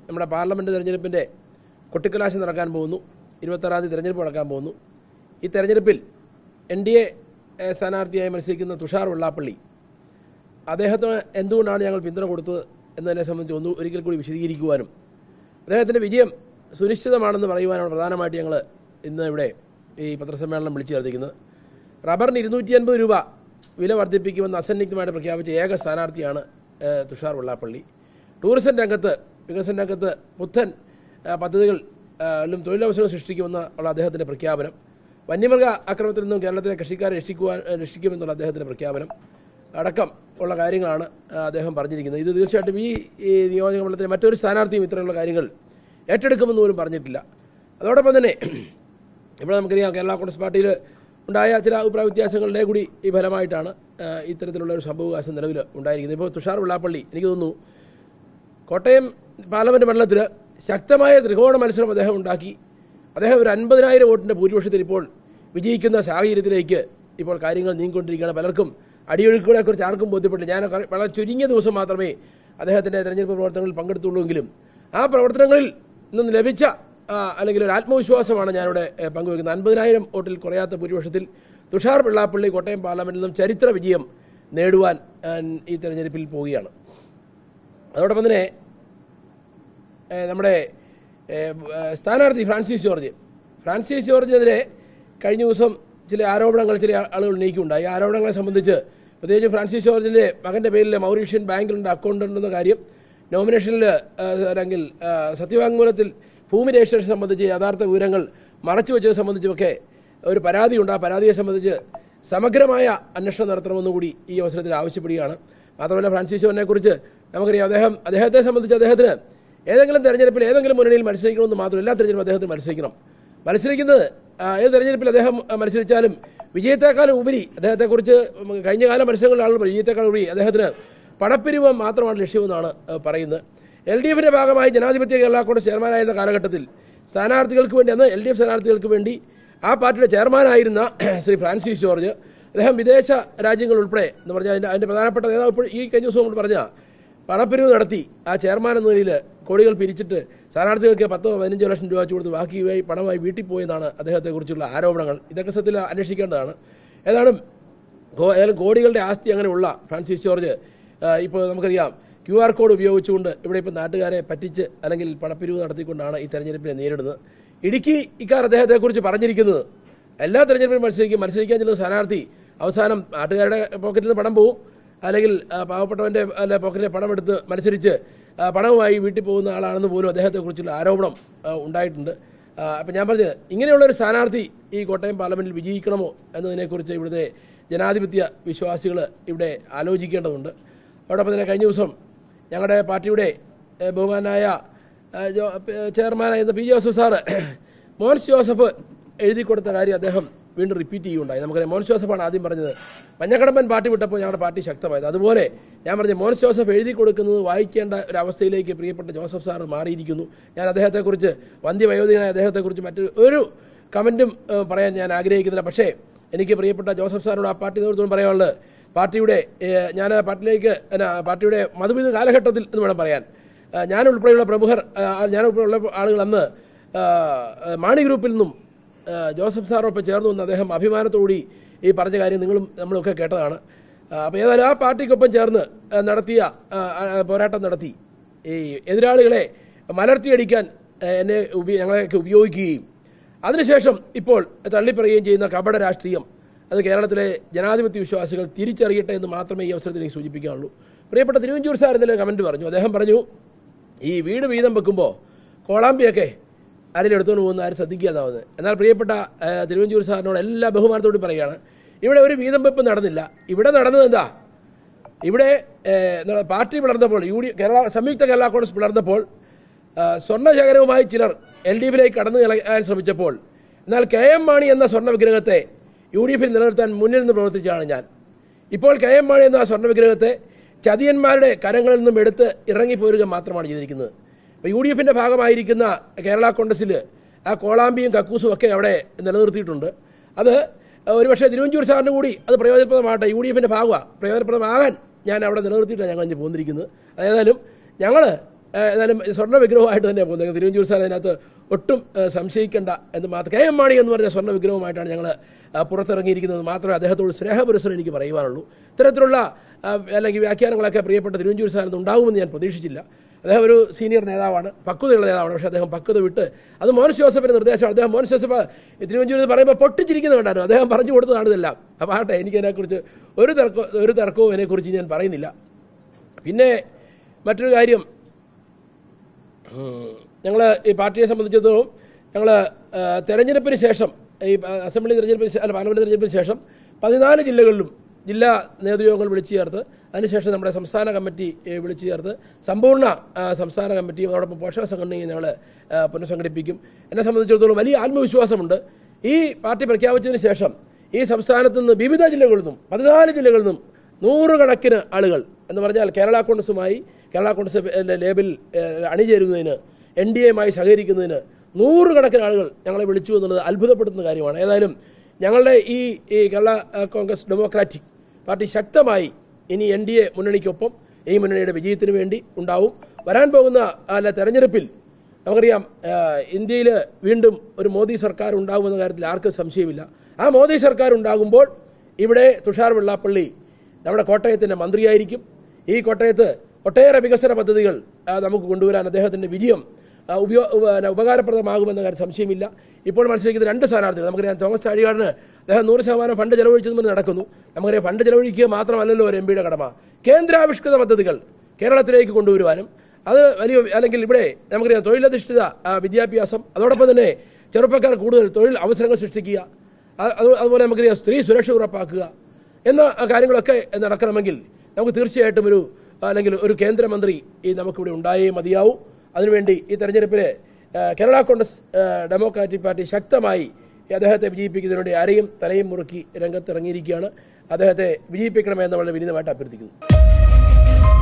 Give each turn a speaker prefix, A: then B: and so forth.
A: നമ്മുടെ പാർലമെൻറ്റ് തെരഞ്ഞെടുപ്പിൻ്റെ കൊട്ടിക്കലാശം നടക്കാൻ പോകുന്നു ഇരുപത്താറാം തീയതി തെരഞ്ഞെടുപ്പ് നടക്കാൻ പോകുന്നു ഈ തെരഞ്ഞെടുപ്പിൽ എൻ ഡി എ സ്ഥാനാർത്ഥിയായി മത്സരിക്കുന്ന തുഷാർ വെള്ളാപ്പള്ളി അദ്ദേഹത്തിന് എന്തുകൊണ്ടാണ് ഞങ്ങൾ പിന്തുണ കൊടുത്തത് എന്നതിനെ സംബന്ധിച്ച് ഒന്ന് ഒരിക്കൽ കൂടി വിശദീകരിക്കുവാനും അദ്ദേഹത്തിൻ്റെ വിജയം സുനിശ്ചിതമാണെന്ന് പറയുവാനാണ് പ്രധാനമായിട്ട് ഞങ്ങൾ ഇന്ന് ഇവിടെ ഈ പത്രസമ്മേളനം വിളിച്ചു ചേർത്തിരിക്കുന്നത് റബ്ബറിന് ഇരുന്നൂറ്റി അൻപത് രൂപ വില വർദ്ധിപ്പിക്കുമെന്ന് അസന്നിഗ്ധമായിട്ട് പ്രഖ്യാപിച്ച ഏക സ്ഥാനാർത്ഥിയാണ് ഏഹ്, തുഷാർ വെള്ളാപ്പള്ളി ടൂറിസം രംഗത്ത് വികസന രംഗത്ത് പുത്തൻ ആ, പദ്ധതികൾ ആ, ലും തൊഴിലവസരങ്ങൾ സൃഷ്ടിക്കുമെന്ന ഉള്ള അദ്ദേഹത്തിൻ്റെ പ്രഖ്യാപനം വന്യമൃഗ ആക്രമണത്തിൽ നിന്നും കേരളത്തിലെ കൃഷിക്കാരെ രക്ഷിക്കുവാൻ രക്ഷിക്കുമെന്നുള്ള അദ്ദേഹത്തിൻ്റെ പ്രഖ്യാപനം അടക്കം ഉള്ള കാര്യങ്ങളാണ് ആ, അദ്ദേഹം പറഞ്ഞിരിക്കുന്നത് ഇത് തീർച്ചയായിട്ടും ഈ ഈ നിയോജക മണ്ഡലത്തിലെ മറ്റൊരു സ്ഥാനാർത്ഥിയും ഇത്തരമുള്ള കാര്യങ്ങൾ ഏറ്റെടുക്കുമെന്ന് പോലും പറഞ്ഞിട്ടില്ല അതോടൊപ്പം തന്നെ ഇവിടെ നമുക്കറിയാം കേരള കോൺഗ്രസ് പാർട്ടിയിൽ ഉണ്ടായ ചില അഭിപ്രായ വ്യത്യാസങ്ങളുടെ കൂടി ഈ ഫലമായിട്ടാണ് ആ, ഇത്തരത്തിലുള്ള ഒരു സംഭവവികാസം നിലവിൽ ഉണ്ടായിരിക്കുന്നത് ഇപ്പോൾ തുഷാർ വെള്ളാപ്പള്ളി എനിക്ക് തോന്നുന്നു കോട്ടയം പാർലമെന്റ് മണ്ഡലത്തിൽ ശക്തമായ ത്രികോണ മത്സരം അദ്ദേഹം ഉണ്ടാക്കി അദ്ദേഹം ഒരു അൻപതിനായിരം വോട്ടിന്റെ ഭൂരിപക്ഷത്തിൽ ഇപ്പോൾ വിജയിക്കുന്ന സാഹചര്യത്തിലേക്ക് ഇപ്പോൾ കാര്യങ്ങൾ നീങ്ങിക്കൊണ്ടിരിക്കുകയാണ് പലർക്കും അടിയൊഴുക്കുകളെ കുറിച്ച് ആർക്കും ബോധ്യപ്പെട്ടില്ല ഞാൻ ക- വളരെ ചുരുങ്ങിയ ദിവസം മാത്രമേ അദ്ദേഹത്തിന്റെ തെരഞ്ഞെടുപ്പ് പ്രവർത്തനങ്ങളിൽ പങ്കെടുത്തുള്ളൂ എങ്കിലും ആ പ്രവർത്തനങ്ങളിൽ നിന്ന് ലഭിച്ച ആ, അല്ലെങ്കിൽ ഒരു ആത്മവിശ്വാസമാണ് ഞാനിവിടെ ഏ, പങ്കുവെക്കുന്നത് അൻപതിനായിരം വോട്ടിൽ കുറയാത്ത ഭൂരിപക്ഷത്തിൽ തുഷാർ വെള്ളാപ്പള്ളി കോട്ടയം പാർലമെന്റിൽ നിന്നും ചരിത്ര വിജയം നേടുവാൻ ആ, ഈ തെരഞ്ഞെടുപ്പിൽ പോവുകയാണ് അതോടൊപ്പം തന്നെ ഏഹ് നമ്മുടെ ഏഹ് ഏഹ് സ്ഥാനാർത്ഥി ഫ്രാൻസിസ് ജോർജ് ഫ്രാൻസിസ് ജോർജിനെതിരെ കഴിഞ്ഞ ദിവസം ചില ആരോപണങ്ങൾ ചില ആളുകൾ ഉന്നയിക്കുകയുണ്ടായി ഈ ആരോപണങ്ങളെ സംബന്ധിച്ച് പ്രത്യേകിച്ച് ഫ്രാൻസിസ് ജോർജിന്റെ മകന്റെ പേരിൽ മൗറീഷ്യൻ ബാങ്കിലുണ്ട് അക്കൗണ്ട് ഉണ്ടെന്ന കാര്യം നോമിനേഷനിൽ ഏഹ്, അല്ലെങ്കിൽ ഏഹ്, സത്യവാങ്മൂലത്തിൽ ഭൂമി രജിസ്ട്രേഷൻ സംബന്ധിച്ച് യഥാർത്ഥ വിവരങ്ങൾ മറച്ചു വെച്ചത് സംബന്ധിച്ചുമൊക്കെ ഒരു പരാതിയുണ്ട് ആ പരാതിയെ സംബന്ധിച്ച് സമഗ്രമായ അന്വേഷണം നടത്തണമെന്ന് കൂടി ഈ അവസരത്തിൽ ആവശ്യപ്പെടുകയാണ് മാത്രമല്ല ഫ്രാൻസിസ് ജോർജിനെ കുറിച്ച് നമുക്കറിയാം അദ്ദേഹം അദ്ദേഹത്തെ സംബന്ധിച്ച് അദ്ദേഹത്തിന് ഏതെങ്കിലും തെരഞ്ഞെടുപ്പിൽ ഏതെങ്കിലും മുന്നണിയിൽ മത്സരിക്കണമെന്ന് മാത്രം എല്ലാ തെരഞ്ഞെടുപ്പും അദ്ദേഹത്തിന് മത്സരിക്കണം മത്സരിക്കുന്നത് ആ, ഏത് തെരഞ്ഞെടുപ്പിൽ അദ്ദേഹം ആ, മത്സരിച്ചാലും വിജയത്തെക്കാളും ഉപരി അദ്ദേഹത്തെക്കുറിച്ച് ഉം, കഴിഞ്ഞ കാല മത്സരങ്ങളിൽ ആളുകൾ പറയും, വിജയത്തെക്കാൾ ഉപരി അദ്ദേഹത്തിന് പണപ്പിരിവ് മാത്രമാണ് ലക്ഷ്യമെന്നാണ് ആ, പറയുന്നത് എൽ ഡി എഫിന്റെ ഭാഗമായി ജനാധിപത്യ കേരള കോൺഗ്രസ് ചെയർമാനായിരുന്ന കാലഘട്ടത്തിൽ സ്ഥാനാർത്ഥികൾക്ക് വേണ്ടി അന്ന് എൽ ഡി എഫ് സ്ഥാനാർത്ഥികൾക്ക് വേണ്ടി ആ പാർട്ടിയുടെ ചെയർമാനായിരുന്ന ശ്രീ ഫ്രാൻസിസ് ജോർജ് അദ്ദേഹം വിദേശ രാജ്യങ്ങൾ ഉൾപ്പെടെ എന്ന് പറഞ്ഞാൽ അതിന്റെ അതിന്റെ പ്രധാനപ്പെട്ട നേതാവ് ഇപ്പോൾ ഈ കഴിഞ്ഞ ദിവസം കൊണ്ട് പറഞ്ഞ പണപ്പിരിവ് നടത്തി ആ ചെയർമാൻ എന്ന നിലയിൽ കോടികൾ പിരിച്ചിട്ട് സ്ഥാനാർത്ഥികൾക്ക് പത്തോ പതിനഞ്ചോ ലക്ഷം രൂപ വെച്ച് കൊടുത്ത് ബാക്കി വഴി പണമായി വീട്ടിൽ പോയെന്നാണ് അദ്ദേഹത്തെക്കുറിച്ചുള്ള ആരോപണങ്ങൾ ഇതൊക്കെ സത്യത്തിൽ അന്വേഷിക്കേണ്ടതാണ് ഏതായാലും കോ- ഏതായാലും കോടികളുടെ ആസ്തി അങ്ങനെയുള്ള ഫ്രാൻസിസ് ജോർജ് ആ, ഇപ്പോൾ നമുക്കറിയാം ക്യു ആർ കോഡ് ഉപയോഗിച്ചുകൊണ്ട് ഇവിടെ ഇപ്പോൾ നാട്ടുകാരെ പറ്റിച്ച് അല്ലെങ്കിൽ പണപ്പിരിവ് നടത്തിക്കൊണ്ടാണ് ഈ തെരഞ്ഞെടുപ്പിനെ നേരിടുന്നത് ഇടുക്കി ഇക്കാർ അദ്ദേഹത്തെക്കുറിച്ച് പറഞ്ഞിരിക്കുന്നത് എല്ലാ തെരഞ്ഞെടുപ്പിലും മത്സരിക്കും മത്സരിക്കാൻ ചെല്ലുന്ന സ്ഥാനാർത്ഥി അവസാനം നാട്ടുകാരുടെ പോക്കറ്റിൽ നിന്ന് പണം പോവും അല്ലെങ്കിൽ ആ, പാവപ്പെട്ടവന്റെ അല്ല പോക്കറ്റിലെ പണം എടുത്ത് മത്സരിച്ച് ആ, പണവുമായി വീട്ടിൽ പോകുന്ന ആളാണെന്ന് പോലും അദ്ദേഹത്തെക്കുറിച്ചുള്ള ആരോപണം ആ, ഉണ്ടായിട്ടുണ്ട് ആ, അപ്പം ഞാൻ പറഞ്ഞത് ഇങ്ങനെയുള്ള ഒരു സ്ഥാനാർത്ഥി ഈ കോട്ടയം പാർലമെന്റിൽ വിജയിക്കണമോ എന്നതിനെക്കുറിച്ച് ഇവിടുത്തെ ജനാധിപത്യ വിശ്വാസികൾ ഇവിടെ ആലോചിക്കേണ്ടതുണ്ട് അതോടൊപ്പം തന്നെ കഴിഞ്ഞ ദിവസം ഞങ്ങളുടെ പാർട്ടിയുടെ ഏഹ്, ബഹുമാനായ ഏഹ്, ജോ- ഏഹ്, ചെയർമാനായിരുന്ന പി ജോസഫ് സാറ് മോൻസ് ജോസഫ് എഴുതി കൊടുത്ത കാര്യം അദ്ദേഹം വീണ്ടും റിപ്പീറ്റ് ചെയ്യുകയുണ്ടായി നമുക്കറിയാം മോൻസ് ജോസഫാണ് ആദ്യം പറഞ്ഞത് മഞ്ഞക്കടമ്പൻ പാർട്ടി വിട്ടപ്പോൾ ഞങ്ങളുടെ പാർട്ടി ശക്തമായത് അതുപോലെ ഞാൻ പറഞ്ഞു മോൻസ് ജോസഫ് എഴുതി കൊടുക്കുന്നത് വായിക്കേണ്ട ഒരു അവസ്ഥയിലേക്ക് പ്രിയപ്പെട്ട ജോസഫ് സാർ മാറിയിരിക്കുന്നു ഞാൻ അദ്ദേഹത്തെക്കുറിച്ച് വന്ധ്യവയോധികനായ അദ്ദേഹത്തെക്കുറിച്ച് മറ്റൊരു ഒരു കമൻറ്റും ഏഹ്, പറയാൻ ഞാൻ ആഗ്രഹിക്കുന്നില്ല പക്ഷേ എനിക്ക് പ്രിയപ്പെട്ട ജോസഫ് സാറിനോട് ആ പാർട്ടി നേതൃത്വം പറയാനുള്ളത് പാർട്ടിയുടെ ഏഹ്, ഞാൻ ആ പാർട്ടിയിലേക്ക് എന്നാ, പാർട്ടിയുടെ മധുവിധ കാലഘട്ടത്തിൽ എന്ന് വേണം പറയാൻ ആ, ഞാൻ ഉൾപ്പെടെയുള്ള പ്രമുഖർ ആ, ഞാൻ ഉൾപ്പെടെയുള്ള ആളുകൾ അന്ന് ആ, ആ, മാണി ഗ്രൂപ്പിൽ നിന്നും ആ, ജോസഫ് സാറൊപ്പം ചേർന്നു എന്ന് അദ്ദേഹം അഭിമാനത്തോടി ഈ പറഞ്ഞ കാര്യം നിങ്ങളും നമ്മളൊക്കെ കേട്ടതാണ് അപ്പോൾ ഏതായാലും ആ പാർട്ടിക്കൊപ്പം ചേർന്ന് ആ, നടത്തിയ ആ, ആ, പോരാട്ടം നടത്തി ഈ എതിരാളികളെ മലർത്തിയടിക്കാൻ ആ, എന്നെ ഉപയോ- ഞങ്ങളെയൊക്കെ ഉപയോഗിക്കുകയും അതിനുശേഷം ഇപ്പോൾ തള്ളിപ്പറയുകയും ചെയ്യുന്ന കപട രാഷ്ട്രീയം അത് കേരളത്തിലെ ജനാധിപത്യ വിശ്വാസികൾ തിരിച്ചറിയട്ടെ എന്ന് മാത്രമേ ഈ അവസരത്തിൽ എനിക്ക് സൂചിപ്പിക്കാനുള്ളൂ പ്രിയപ്പെട്ട തിരുവഞ്ചൂർ സാർ ഇന്നലെ കമന്റ് പറഞ്ഞു അദ്ദേഹം പറഞ്ഞു ഈ വീട് വീതം വെക്കുമ്പോൾ കോളാമ്പിയൊക്കെ ആരെങ്കിലും എടുത്തുകൊണ്ട് പോകുന്ന ആരും ശ്രദ്ധിക്കാതാവുന്നത് എന്നാൽ പ്രിയപ്പെട്ട ആ, തിരുവഞ്ചൂർ സാറിനോട് എല്ലാ ബഹുമാനത്തോടും പറയുകയാണ് ഇവിടെ ഒരു വീതം വെപ്പ് നടന്നില്ല ഇവിടെ നടന്നത് എന്താ ഇവിടെ ഏഹ്, എന്താണ് പാർട്ടി പിളർന്നപ്പോൾ യു ഡി കേരള സംയുക്ത കേരള കോൺഗ്രസ് പിളർന്നപ്പോൾ ആ, സ്വർണ്ണശേഖരവുമായി ചിലർ എൽ ഡി എഫിലേക്ക് കടന്നു കളയാൻ ശ്രമിച്ചപ്പോൾ എന്നാൽ കെ എം മാണി എന്ന സ്വർണ്ണ വിഗ്രഹത്തെ യു ഡി എഫിൽ നിലനിർത്താൻ മുന്നിൽ നിന്ന് പ്രവർത്തിച്ചാണ് ഞാൻ ഇപ്പോൾ കെ എം മാണി എന്ന സ്വർണ്ണ വിഗ്രഹത്തെ ചതിയന്മാരുടെ കരങ്ങളിൽ നിന്നും എടുത്ത് ഇറങ്ങിപ്പോരുക മാത്രമാണ് ചെയ്തിരിക്കുന്നത് ഇപ്പോൾ യു ഡി എഫിന്റെ ഭാഗമായിരിക്കുന്ന കേരള കോൺഗ്രസിൽ ആ കോളാമ്പിയും കക്കൂസും ഒക്കെ അവിടെ നിലനിർത്തിയിട്ടുണ്ട് അത് ഒരുപക്ഷെ തിരുവഞ്ചൂർ സാറിന് കൂടി അത് പ്രയോജനപ്രദമാകട്ടെ യു ഡി എഫിന്റെ ഭാഗമാണ് പ്രയോജനപ്രദമാകാൻ ഞാൻ അവിടെ നിലനിർത്തിയിട്ടാണ് ഞങ്ങൾ ഇനി പോന്നിരിക്കുന്നത് ഏതായാലും ഞങ്ങൾ ഏഹ്, ഏതായാലും സ്വർണ്ണ വിഗ്രഹമായിട്ട് തന്നെ പോകുന്നത് തിരുവഞ്ചൂർ സാർ അതിനകത്ത് ഒട്ടും ഏഹ്, സംശയിക്കേണ്ട എന്ന് മാത്രം കെ എം മാണി എന്ന് പറഞ്ഞ സ്വർണ്ണ വിഗ്രഹമായിട്ടാണ് ഞങ്ങൾ പുറത്തിറങ്ങിയിരിക്കുന്നത് മാത്രമേ അദ്ദേഹത്തോട് സ്നേഹപുരസ്സരം എനിക്ക് പറയുവാനുള്ളൂ ഇത്തരത്തിലുള്ള ആ, അല്ലെങ്കിൽ വ്യാഖ്യാനങ്ങളൊക്കെ പ്രിയപ്പെട്ട തിരുവഞ്ചൂർ സാറിന് ഉണ്ടാകുമെന്ന് ഞാൻ പ്രതീക്ഷിച്ചില്ല അദ്ദേഹം ഒരു സീനിയർ നേതാവാണ് പക്വതയുള്ള നേതാവാണ് പക്ഷേ അദ്ദേഹം പക്വത വിട്ട് അത് മോൻസ് ജോസഫിന്റെ നിർദ്ദേശമാണ് അദ്ദേഹം മോൻസ് ജോസഫ് തിരുവഞ്ചൂരിൽ പറയുമ്പോൾ പൊട്ടിച്ചിരിക്കുന്നത് കണ്ടായിരുന്നു അദ്ദേഹം പറഞ്ഞു കൊടുത്തതാണ് ഇതെല്ലാം അപ്പോൾ ആട്ടെ എനിക്ക് അതിനെക്കുറിച്ച് ഒരു തർക്കം ഒരു തർക്കവും അതിനെക്കുറിച്ച് ഞാൻ പറയുന്നില്ല പിന്നെ മറ്റൊരു കാര്യം ഞങ്ങൾ ഈ പാർട്ടിയെ സംബന്ധിച്ചിടത്തോളം ഞങ്ങൾ തെരഞ്ഞെടുപ്പിന് ശേഷം ഈ ആ, അസംബ്ലി തെരഞ്ഞെടുപ്പിന് ശേ- അല്ല പാർലമെന്റ് തെരഞ്ഞെടുപ്പിന് ശേഷം പതിനാല് ജില്ലകളിലും ജില്ലാ നേതൃയോഗങ്ങൾ വിളിച്ചു ചേർത്ത് അതിനുശേഷം നമ്മുടെ സംസ്ഥാന കമ്മിറ്റി ഏ, വിളിച്ചു ചേർത്ത് സമ്പൂർണ്ണ ആ, സംസ്ഥാന കമ്മിറ്റിയും അതോടൊപ്പം പോഷക സംഘടനയും ഞങ്ങൾ പുനഃസംഘടിപ്പിക്കും എന്നെ സംബന്ധിച്ചിടത്തോളം വലിയ ആത്മവിശ്വാസമുണ്ട് ഈ പാർട്ടി പ്രഖ്യാപിച്ചതിന് ശേഷം ഈ സംസ്ഥാനത്ത് നിന്ന് വിവിധ ജില്ലകളിൽ നിന്നും പതിനാല് ജില്ലകളിൽ നിന്നും നൂറുകണക്കിന് ആളുകൾ എന്ന് പറഞ്ഞാൽ കേരള കോൺഗ്രസുമായി കേരള കോൺഗ്രസ് ലേബിൽ ഏഹ്, അണിചേരുന്നതിന് എൻ ഡി എയുമായി സഹകരിക്കുന്നതിന് നൂറുകണക്കിന് ആളുകൾ ഞങ്ങളെ വിളിച്ചു എന്നുള്ളത് അത്ഭുതപ്പെടുത്തുന്ന കാര്യമാണ് ഏതായാലും ഞങ്ങളുടെ ഈ ഈ കേരള ഏഹ്, കോൺഗ്രസ് ഡെമോക്രാറ്റിക് പാർട്ടി ശക്തമായി ഇനി എൻ ഡി എ മുന്നണിക്കൊപ്പം ഈ മുന്നണിയുടെ വിജയത്തിന് വേണ്ടി ഉണ്ടാവും വരാൻ പോകുന്ന അല്ല തെരഞ്ഞെടുപ്പിൽ നമുക്കറിയാം ഇന്ത്യയിൽ വീണ്ടും ഒരു മോദി സർക്കാർ ഉണ്ടാകുമെന്ന കാര്യത്തിൽ ആർക്കും സംശയമില്ല ആ മോദി സർക്കാർ ഉണ്ടാകുമ്പോൾ ഇവിടെ തുഷാർ വെള്ളാപ്പള്ളി നമ്മുടെ കോട്ടയത്തിൻ്റെ മന്ത്രിയായിരിക്കും ഈ കോട്ടയത്ത് ഒട്ടേറെ വികസന പദ്ധതികൾ ആ, നമുക്ക് കൊണ്ടുവരാൻ അദ്ദേഹത്തിൻ്റെ വിജയം ആ, ഉപയോ ഉപ- പിന്നെ ഉപകാരപ്രദമാകുമെന്ന കാര്യം സംശയമില്ല ഇപ്പോൾ മനസ്സിലാക്കുന്ന രണ്ട് സ്ഥാനാർത്ഥികൾ നമുക്കറിയാം തോമസ് ചാഴികാടിന് അദ്ദേഹം നൂറ് ശതമാനം ഫണ്ട് ചെലവഴിച്ചതും നടക്കുന്നു നമുക്കറിയാം ഫണ്ട് ചെലവഴിക്കുക മാത്രമല്ലല്ലോ ഒരു എം പിയുടെ കടമ കേന്ദ്രാവിഷ്കൃത പദ്ധതികൾ കേരളത്തിലേക്ക് കൊണ്ടുവരുവാനും അത് വലിയ അല്ലെങ്കിൽ ഇവിടെ നമുക്കറിയാം തൊഴിലധിഷ്ഠിത ആ, വിദ്യാഭ്യാസം അതോടൊപ്പം തന്നെ ചെറുപ്പക്കാർ കൂടുതൽ തൊഴിൽ അവസരങ്ങൾ സൃഷ്ടിക്കുക അത് അത് അതുപോലെ നമുക്കറിയാം സ്ത്രീ സുരക്ഷ ഉറപ്പാക്കുക എന്ന കാര്യങ്ങളൊക്കെ നടക്കണമെങ്കിൽ നമുക്ക് തീർച്ചയായിട്ടും ഒരു അല്ലെങ്കിൽ ഒരു കേന്ദ്രമന്ത്രി ഈ നമുക്കിവിടെ ഉണ്ടായേ മതിയാവൂ അതിനുവേണ്ടി ഈ തെരഞ്ഞെടുപ്പിൽ കേരള കോൺഗ്രസ് ആ, ഡെമോക്രാറ്റിക് പാർട്ടി ശക്തമായി ഈ അദ്ദേഹത്തെ വിജയിപ്പിക്കുന്നതിന് വേണ്ടി ആരെയും തലയും മുറുക്കി രംഗത്തിറങ്ങിയിരിക്കുകയാണ് അദ്ദേഹത്തെ വിജയിപ്പിക്കണമെന്ന് വളരെ വിനീതമായിട്ട് അഭ്യർത്ഥിക്കുന്നു